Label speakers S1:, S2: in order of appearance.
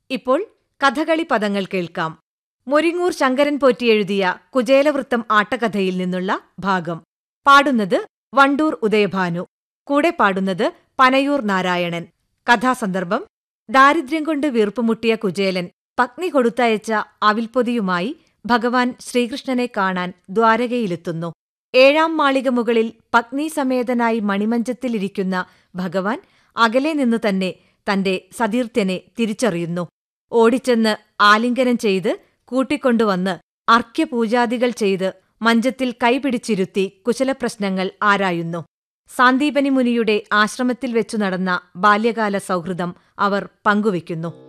S1: ഇപ്പോൾ കഥകളി പദങ്ങൾ കേൾക്കാം മുരിങ്ങൂർ ശങ്കരൻ പോറ്റി എഴുതിയ കുചേലവൃത്തം ആട്ടക്കഥയിൽ നിന്നുള്ള ഭാഗം പാടുന്നത് വണ്ടൂർ ഉദയഭാനു കൂടെ പാടുന്നത് പനയൂർ നാരായണൻ കഥാസന്ദർഭം ദാരിദ്ര്യം കൊണ്ട് വീർപ്പുമുട്ടിയ കുചേലൻ പത്നി കൊടുത്തയച്ച അവിൽപ്പൊതിയുമായി ഭഗവാൻ ശ്രീകൃഷ്ണനെ കാണാൻ ദ്വാരകയിലെത്തുന്നു ഏഴാം മാളിക മുകളിൽ പത്നീസമേതനായി മണിമഞ്ചത്തിലിരിക്കുന്ന ഭഗവാൻ അകലെ നിന്ന് തന്നെ തന്റെ സതീർത്ഥ്യനെ തിരിച്ചറിയുന്നു ഓടിച്ചെന്ന് ആലിംഗനം ചെയ്ത് കൂട്ടിക്കൊണ്ടുവന്ന് അർഘ്യപൂജാദികൾ ചെയ്ത് മഞ്ചത്തിൽ കൈപിടിച്ചിരുത്തി കുശലപ്രശ്നങ്ങൾ ആരായുന്നു സാന്ദീപനി മുനിയുടെ ആശ്രമത്തിൽ വെച്ചു നടന്ന ബാല്യകാല സൗഹൃദം അവർ പങ്കുവയ്ക്കുന്നു